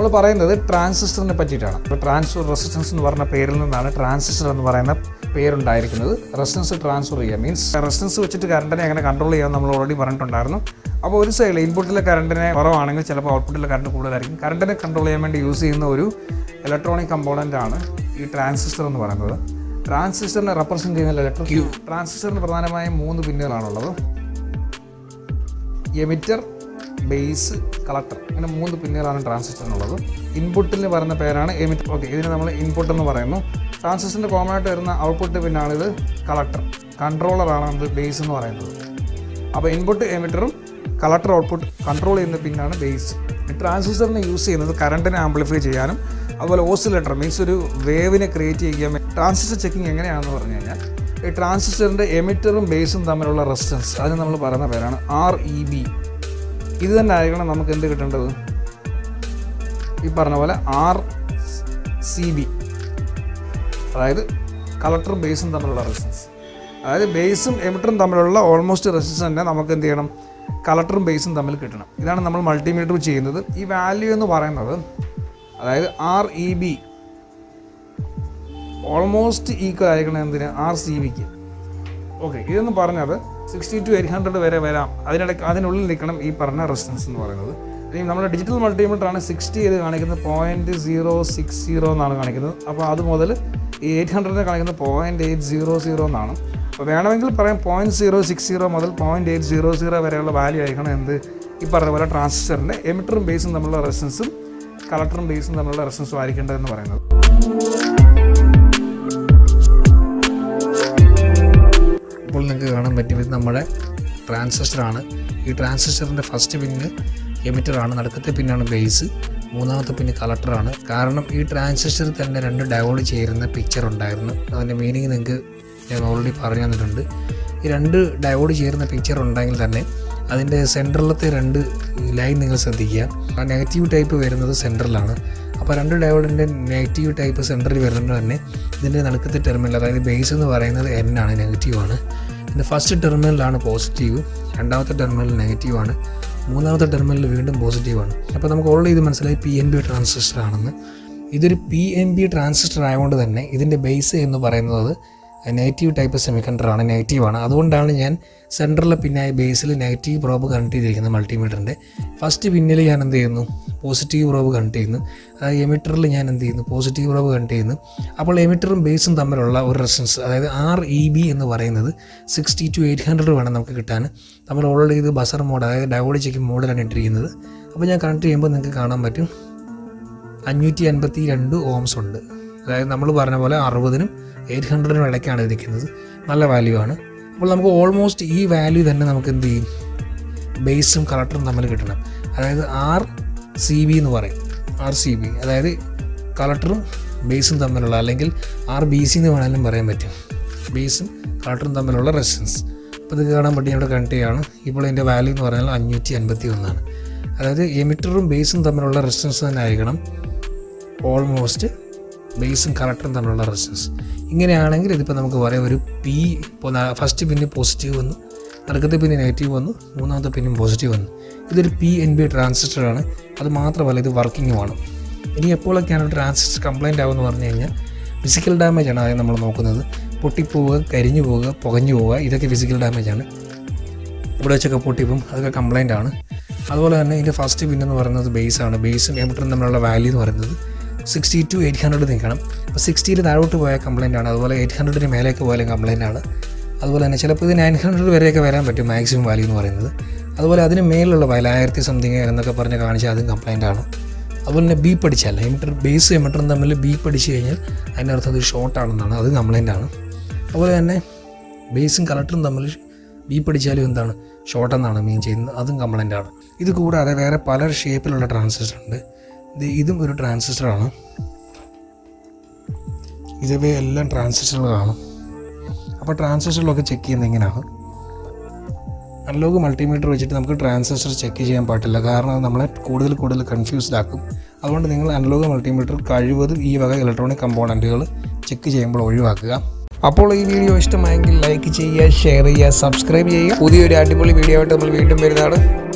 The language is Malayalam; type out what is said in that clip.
നമ്മൾ പറയുന്നത് ട്രാൻസിസ്റ്ററിനെ പറ്റിയിട്ടാണ് ഇപ്പോൾ ട്രാൻസ്ഫർ റെസിസ്റ്റൻസ് എന്ന് പറഞ്ഞ പേരിൽ നിന്നാണ് ട്രാൻസിസ്റ്റർ എന്ന് പറയുന്ന പേരുണ്ടായിരിക്കുന്നത് റെസിസ്റ്റൻസ് ട്രാൻസ്ഫർ ചെയ്യുക മീൻസ് റെസിസ്റ്റൻസ് വെച്ചിട്ട് കറണ്ടിനെ എങ്ങനെ കൺട്രോൾ ചെയ്യാൻ നമ്മൾ ഓൾറെഡി പറഞ്ഞിട്ടുണ്ടായിരുന്നു അപ്പോൾ ഒരു സൈഡിൽ ഇൻപുട്ടിലെ കറണ്ടിനെ കുറവാണെങ്കിൽ ചിലപ്പോൾ ഔട്ട്പുട്ടിലെ കറണ്ട് കൂടുതലായിരിക്കും കറണ്ടിനെ കൺട്രോൾ ചെയ്യാൻ വേണ്ടി യൂസ് ചെയ്യുന്ന ഒരു ഇലക്ട്രോണിക് കമ്പോണൻ്റ് ആണ് ഈ ട്രാൻസിസ്റ്റർ എന്ന് പറയുന്നത് ട്രാൻസിസ്റ്ററിനെ റെപ്രസെൻറ്റ് ചെയ്യുന്ന ഇലക്ട്രിക് ക്യൂ ട്രാൻസിസ്റ്ററിന് പ്രധാനമായും മൂന്ന് പിന്നുകളാണുള്ളത് എമിറ്റർ ബേസ് കളക്ടർ ഇങ്ങനെ മൂന്ന് പിന്നുകളാണ് ട്രാൻസിസ്റ്ററിനുള്ളത് ഇൻപുട്ടിന് പറയുന്ന പേരാണ് എമിറ്റർ ഓക്കെ ഇതിന് നമ്മൾ ഇൻപുട്ട് എന്ന് പറയുന്നു ട്രാൻസിസ്റ്ററിൻ്റെ കോമൺ ആയിട്ട് വരുന്ന ഔട്ട്പുട്ട് പിന്നാണിത് കളക്ടർ കൺട്രോളറാണ് നമുക്ക് ബേസ് എന്ന് പറയുന്നത് അപ്പോൾ ഇൻപുട്ട് എമിറ്ററും കളക്ടർ ഔട്ട്പുട്ട് കൺട്രോൾ ചെയ്യുന്ന പിന്നാണ് ബേസ് ട്രാൻസിസ്റ്ററിനെ യൂസ് ചെയ്യുന്നത് കറണ്ടിനെ ആംപ്ലിഫൈ ചെയ്യാനും അതുപോലെ ഓസിലേറ്റർ മീൻസ് ഒരു വേവിനെ ക്രിയേറ്റ് ചെയ്യാൻ വേണ്ടി ട്രാൻസിസ്റ്റർ ചെക്കിങ് എങ്ങനെയാണെന്ന് പറഞ്ഞു കഴിഞ്ഞാൽ ഈ ട്രാൻസിസ്റ്ററിൻ്റെ എമിറ്ററും ബേസും തമ്മിലുള്ള റെസിസ്റ്റൻസ് അതിന് നമ്മൾ പറയുന്ന പേരാണ് ആർ ഇ ബി ഇത് തന്നെ ആയിരിക്കണം നമുക്ക് എന്ത് കിട്ടേണ്ടത് ഈ പറഞ്ഞ പോലെ ആർ സി ബി അതായത് കളക്ടറും ബേസും തമ്മിലുള്ള റെസിസ്റ്റൻസ് അതായത് ബേസും എമിറ്ററും തമ്മിലുള്ള ഓൾമോസ്റ്റ് റെസിസ്റ്റൻസ് തന്നെ നമുക്ക് എന്ത് ചെയ്യണം കളക്ടറും ബേസും തമ്മിൽ കിട്ടണം ഇതാണ് നമ്മൾ മൾട്ടിമീറ്റർ ചെയ്യുന്നത് ഈ വാല്യൂ എന്ന് പറയുന്നത് അതായത് R E B almost equal ആയിരിക്കണം എന്തിന് ആർ സി ബിക്ക് ഓക്കെ ഇതെന്ന് പറഞ്ഞത് സിക്സ്റ്റി ടു എയ്റ്റ് ഹൺഡ്രഡ് വരെ വരാം അതിനിടയ്ക്ക് അതിനുള്ളിൽ നിൽക്കണം ഈ പറഞ്ഞ റെസിസ്റ്റൻസ് എന്ന് പറയുന്നത് ഇനി നമ്മുടെ ഡിജിറ്റൽ മൾട്ടിമീറ്റർ ആണ് സിക്സ്റ്റി ചെയ്ത് കാണിക്കുന്നത് പോയിൻറ്റ് സീറോ സിക്സ് സീറോ എന്നാണ് കാണിക്കുന്നത് അപ്പോൾ അത് മുതൽ ഈ എയ്റ്റ് ഹൺഡ്രഡിനെ കാണിക്കുന്നത് പോയിൻറ്റ് എയ്റ്റ് സീറോ സീറോ എന്നാണ് അപ്പോൾ വേണമെങ്കിൽ പറയാം പോയിൻറ്റ് സീറോ സിക്സ് സീറോ മുതൽ പോയിൻറ്റ് എയ്റ്റ് സീറോ സീറോ വരെയുള്ള വാല്യൂ ആയിരിക്കണം എന്ത് ഈ പറഞ്ഞ പോലെ ട്രാൻസിസ്റ്ററിൻ്റെ എമിറ്ററും ബേസും തമ്മിലുള്ള റെസിസ്റ്റൻസും കളക്ടറും ബേസും തമ്മിലുള്ള റെസിസ്റ്റൻസും ആയിരിക്കേണ്ടതെന്ന് പറയുന്നത് ഇപ്പോൾ നിങ്ങൾക്ക് കാണാൻ പറ്റും ഇത് നമ്മുടെ ട്രാൻസിസ്റ്ററാണ് ഈ ട്രാൻസിസ്റ്ററിൻ്റെ ഫസ്റ്റ് പിന്ന് എമിറ്ററാണ് നടുക്കത്തെ പിന്നാണ് ബേസ് മൂന്നാമത്തെ പിന്ന് കളക്ടറാണ് കാരണം ഈ ട്രാൻസിസ്റ്ററിൽ തന്നെ രണ്ട് ഡയോഡ് ചേരുന്ന പിക്ചർ ഉണ്ടായിരുന്നു അതിൻ്റെ മീനിങ് നിങ്ങൾക്ക് ഞാൻ ഓൾറെഡി പറഞ്ഞു തന്നിട്ടുണ്ട് ഈ രണ്ട് ഡയോഡ് ചേരുന്ന പിക്ചർ ഉണ്ടെങ്കിൽ തന്നെ അതിൻ്റെ സെൻറ്ററിലത്തെ രണ്ട് ലൈൻ നിങ്ങൾ ശ്രദ്ധിക്കുക ആ നെഗറ്റീവ് ടൈപ്പ് വരുന്നത് സെൻറ്ററിലാണ് അപ്പോൾ രണ്ട് ഡയോഡിൻ്റെ നെഗറ്റീവ് ടൈപ്പ് സെൻറ്ററിൽ വരുന്നത് തന്നെ ഇതിൻ്റെ നടുക്കത്തെ ടെർമിനൽ അതായത് ബേസ് എന്ന് പറയുന്നത് എൻ ആണ് നെഗറ്റീവാണ് ഇതിൻ്റെ ഫസ്റ്റ് ടെർമിനലാണ് പോസിറ്റീവ് രണ്ടാമത്തെ ടെർമിനൽ നെഗറ്റീവാണ് മൂന്നാമത്തെ ടെർമിനൽ വീണ്ടും പോസിറ്റീവാണ് അപ്പോൾ നമുക്ക് ഓൾറെഡി ഇത് മനസ്സിലായി പി എൻ ബി ട്രാൻസിസ്റ്റർ ആണെന്ന് ഇതൊരു പി എൻ ബി ട്രാൻസിസ്റ്റർ ആയതുകൊണ്ട് തന്നെ ഇതിൻ്റെ ബേസ് എന്ന് പറയുന്നത് നെഗറ്റീവ് ടൈപ്പ് സെമിക്കണ്ടർ ആണ് നെഗറ്റീവാണ് അതുകൊണ്ടാണ് ഞാൻ സെൻറ്ററിലെ പിന്നായി ബേസിൽ നെഗറ്റീവ് പ്രോബ് കണക്ട് ചെയ്തിരിക്കുന്നത് മൾട്ടിമീറ്ററിൻ്റെ ഫസ്റ്റ് പിന്നിൽ ഞാൻ എന്ത് ചെയ്യുന്നു പോസിറ്റീവ് പ്രോബ് കണക്ട് ചെയ്യുന്നു അതായത് എമിറ്ററിൽ ഞാൻ എന്ത് ചെയ്യുന്നു പോസിറ്റീവ് പ്രോബ് കണക്ട് ചെയ്യുന്നു അപ്പോൾ എമിറ്ററും ബേസും തമ്മിലുള്ള ഒരു റെസിസ്റ്റൻസ് അതായത് ആർ ഇ ബി എന്ന് പറയുന്നത് സിക്സ്റ്റി ടു എയ്റ്റ് ഹൺഡ്രഡ് വേണം നമുക്ക് കിട്ടാൻ നമ്മൾ ഓൾറെഡി ഇത് ബസർ മോഡ് അതായത് ഡയോഡ് ചെക്ക് മോഡിലാണ് ഇട്ടിരിക്കുന്നത് അപ്പോൾ ഞാൻ കണക്ട് ചെയ്യുമ്പോൾ നിങ്ങൾക്ക് കാണാൻ പറ്റും അഞ്ഞൂറ്റി അൻപത്തി രണ്ട് ഓംസ് ഉണ്ട് അതായത് നമ്മൾ പറഞ്ഞ പോലെ അറുപതിനും എയ്റ്റ് ഹൺഡ്രഡിനും ഇടയ്ക്കാണ് ഇരിക്കുന്നത് നല്ല വാല്യൂ ആണ് അപ്പോൾ നമുക്ക് ഓൾമോസ്റ്റ് ഈ വാല്യൂ തന്നെ നമുക്ക് എന്ത് ചെയ്യും ബേസും കളക്ടറും തമ്മിൽ കിട്ടണം അതായത് ആർ സി ബി എന്ന് പറയും ആർ സി ബി അതായത് കളക്ടറും ബേസും തമ്മിലുള്ള അല്ലെങ്കിൽ ആർ ബി സി എന്ന് വേണമെങ്കിലും പറയാൻ പറ്റും ബേസും കളക്ടറും തമ്മിലുള്ള റെസിസ്റ്റൻസ് അപ്പോൾ ഇത് കാണാൻ പറ്റി ഇവിടെ കണക്ട് ചെയ്യുകയാണ് ഇപ്പോൾ ഇതിൻ്റെ വാല്യൂ എന്ന് പറഞ്ഞാൽ അഞ്ഞൂറ്റി അൻപത്തി ഒന്നാണ് അതായത് എമിറ്ററും ബേസും തമ്മിലുള്ള റെസിസ്റ്റൻസ് തന്നെ ആയിരിക്കണം ഓൾമോസ്റ്റ് ബേസും കളക്ടറും തമ്മിലുള്ള റെസിസ്റ്റൻസ് ഇങ്ങനെയാണെങ്കിൽ ഇതിപ്പോൾ നമുക്ക് പറയാം ഒരു പി ഇപ്പോൾ ഫസ്റ്റ് പിന്നെ പോസിറ്റീവ് വന്നു നടുക്കത്തെ പിന്നെ നെഗറ്റീവ് വന്നു മൂന്നാമത്തെ പിന്നും പോസിറ്റീവ് വന്നു ഇതൊരു പി എൻ ബി ട്രാൻസിസ്റ്ററാണ് അത് മാത്രമല്ല ഇത് വർക്കിങ്ങുമാണ് ഇനി എപ്പോഴൊക്കെയാണ് ട്രാൻസിസ്റ്റർ കംപ്ലൈൻ്റ് ആവുമെന്ന് പറഞ്ഞു കഴിഞ്ഞാൽ ഫിസിക്കൽ ഡാമേജ് ആണ് ആദ്യം നമ്മൾ നോക്കുന്നത് പൊട്ടിപ്പോവുക കരിഞ്ഞു പോവുക പുകഞ്ഞു പോവുക ഇതൊക്കെ ഫിസിക്കൽ ഡാമേജ് ആണ് ഇവിടെ വെച്ചൊക്കെ പൊട്ടിപ്പും അതൊക്കെ കംപ്ലൈൻ്റ് ആണ് അതുപോലെ തന്നെ ഇതിൻ്റെ ഫസ്റ്റ് പിൻ എന്ന് പറയുന്നത് ബേസ് ആണ് ബേസും എമിറ്ററും തമ്മിലുള്ള വാല്യൂ എന്ന് പറയുന്നത് സിക്സ്റ്റി ടു എയ്റ്റ് ഹൺഡ്രഡ് നിൽക്കണം അപ്പോൾ സിക്സ്റ്റിയിൽ താഴോട്ട് പോയ കംപ്ലൈൻ്റ് ആണ് അതുപോലെ എയ്റ്റ് ഹൺഡ്രഡിന് മേലേക്ക് പോയാലും കംപ്ലൈൻ്റ് ആണ് അതുപോലെ തന്നെ ചിലപ്പോൾ ഇത് നയൻ ഹൺഡ്രഡ് വരെയൊക്കെ വരാൻ പറ്റും മാക്സിമം വാല്യൂ എന്ന് പറയുന്നത് അതുപോലെ അതിന് മേലുള്ള വാല്യൂ ആയിരത്തി സംതിങ് എന്നൊക്കെ പറഞ്ഞ് കാണിച്ചാൽ അതും കംപ്ലൈൻ്റ് ആണ് അതുപോലെ തന്നെ ബീപ്പ് അടിച്ചാൽ എമിറ്റർ ബേസ് എമിറ്ററും തമ്മിൽ ബീപ്പ് അടിച്ച് കഴിഞ്ഞാൽ അതിൻ്റെ അർത്ഥം അത് ഷോർട്ട് ആണെന്നാണ് അത് കംപ്ലൈൻ്റ് ആണ് അതുപോലെ തന്നെ ബേസും കളക്ടറും തമ്മിൽ ബീപ്പ് അടിച്ചാലും എന്താണ് ഷോർട്ട് എന്നാണ് മീൻ ചെയ്യുന്നത് അതും കംപ്ലൈൻ്റ് ആണ് ഇത് കൂടാതെ വേറെ പല ഷേപ്പിലുള്ള ട്രാൻസിസ്റ്റർ ഉണ്ട് ഇത് ഇതും ഒരു ട്രാൻസിസ്റ്ററാണ് ഇതവേ എല്ലാം ട്രാൻസിസ്റ്ററുകളാണ് അപ്പോൾ ട്രാൻസിസ്റ്ററിലൊക്കെ ചെക്ക് ചെയ്യുന്നത് എങ്ങനെയാണ് അനലോഗ് മൾട്ടിമീറ്റർ വെച്ചിട്ട് നമുക്ക് ട്രാൻസിസ്റ്റർ ചെക്ക് ചെയ്യാൻ പാടില്ല കാരണം അത് നമ്മളെ കൂടുതൽ കൂടുതൽ കൺഫ്യൂസ്ഡ് ആക്കും അതുകൊണ്ട് നിങ്ങൾ അനലോഗ് മൾട്ടിമീറ്റർ കഴിവതും ഈ വക ഇലക്ട്രോണിക് കമ്പോണൻറ്റുകൾ ചെക്ക് ചെയ്യുമ്പോൾ ഒഴിവാക്കുക അപ്പോൾ ഈ വീഡിയോ ഇഷ്ടമായെങ്കിൽ ലൈക്ക് ചെയ്യുക ഷെയർ ചെയ്യുക സബ്സ്ക്രൈബ് ചെയ്യുക പുതിയൊരു അടിപൊളി വീഡിയോ ആയിട്ട് നമ്മൾ വീണ്ടും വരുന്നതാണ്